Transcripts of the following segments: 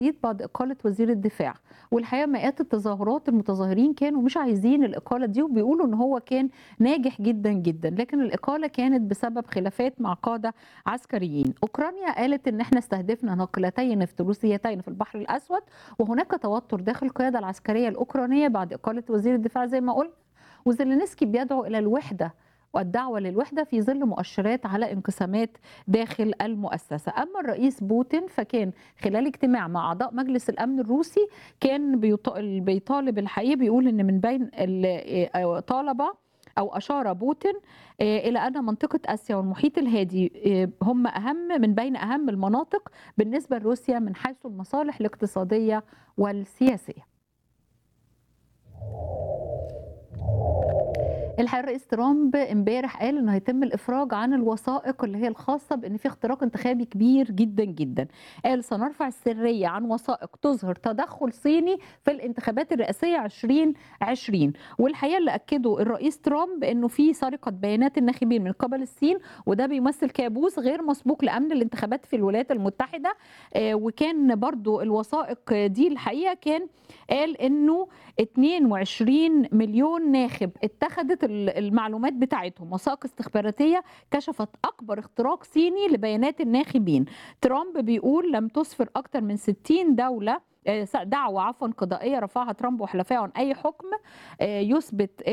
بعد إقالة وزير الدفاع والحقيقة مئات التظاهرات المتظاهرين كانوا مش عايزين الإقالة دي وبيقولوا إن هو كان ناجح جدا جدا لكن الإقالة كانت بسبب خلافات مع قادة عسكريين أوكرانيا قالت إن إحنا استهدفنا ناقلتين نفط روسيتين في البحر الأسود وهناك توتر داخل القيادة العسكرية الأوكرانية بعد إقالة وزير الدفاع زي ما قلت وزيلينسكي بيدعو إلى الوحدة والدعوة للوحدة في ظل مؤشرات على انقسامات داخل المؤسسة أما الرئيس بوتين فكان خلال اجتماع مع أعضاء مجلس الأمن الروسي كان بيطالب الحقيقة بيقول أن من بين طالب أو أشار بوتين إلى أن منطقة آسيا والمحيط الهادي هم أهم من بين أهم المناطق بالنسبة لروسيا من حيث المصالح الاقتصادية والسياسية الحقيقه الرئيس ترامب امبارح قال انه هيتم الافراج عن الوثائق اللي هي الخاصه بان في اختراق انتخابي كبير جدا جدا قال سنرفع السريه عن وثائق تظهر تدخل صيني في الانتخابات الرئاسيه 2020 والحقيقه اللي اكده الرئيس ترامب انه في سرقه بيانات الناخبين من قبل الصين وده بيمثل كابوس غير مسبوق لامن الانتخابات في الولايات المتحده وكان برضو الوثائق دي الحقيقه كان قال انه 22 مليون ناخب اتخذت المعلومات بتاعتهم وثائق استخباراتيه كشفت اكبر اختراق صيني لبيانات الناخبين ترامب بيقول لم تسفر اكثر من 60 دوله دعوة عفوا قضائية رفعها ترامب وحلفائه عن أي حكم يثبت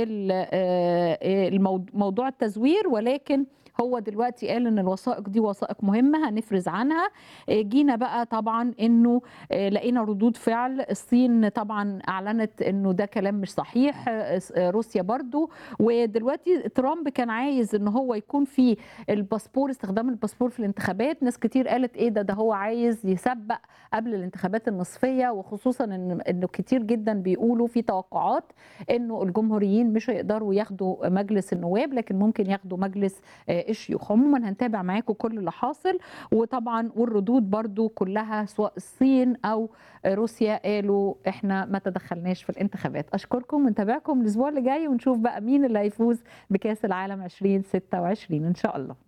موضوع التزوير ولكن هو دلوقتي قال ان الوثائق دي وثائق مهمه هنفرز عنها جينا بقى طبعا انه لقينا ردود فعل الصين طبعا اعلنت انه ده كلام مش صحيح روسيا برضو ودلوقتي ترامب كان عايز ان هو يكون في الباسبور استخدام الباسبور في الانتخابات ناس كتير قالت ايه ده ده هو عايز يسبق قبل الانتخابات النصفيه وخصوصا ان انه كتير جدا بيقولوا في توقعات انه الجمهوريين مش هيقدروا ياخدوا مجلس النواب لكن ممكن ياخدوا مجلس الشيوخ عموما هنتابع معاكم كل اللي حاصل وطبعا والردود برضو كلها سواء الصين او روسيا قالوا احنا ما تدخلناش في الانتخابات اشكركم ونتابعكم الاسبوع اللي جاي ونشوف بقى مين اللي هيفوز بكاس العالم 2026 ان شاء الله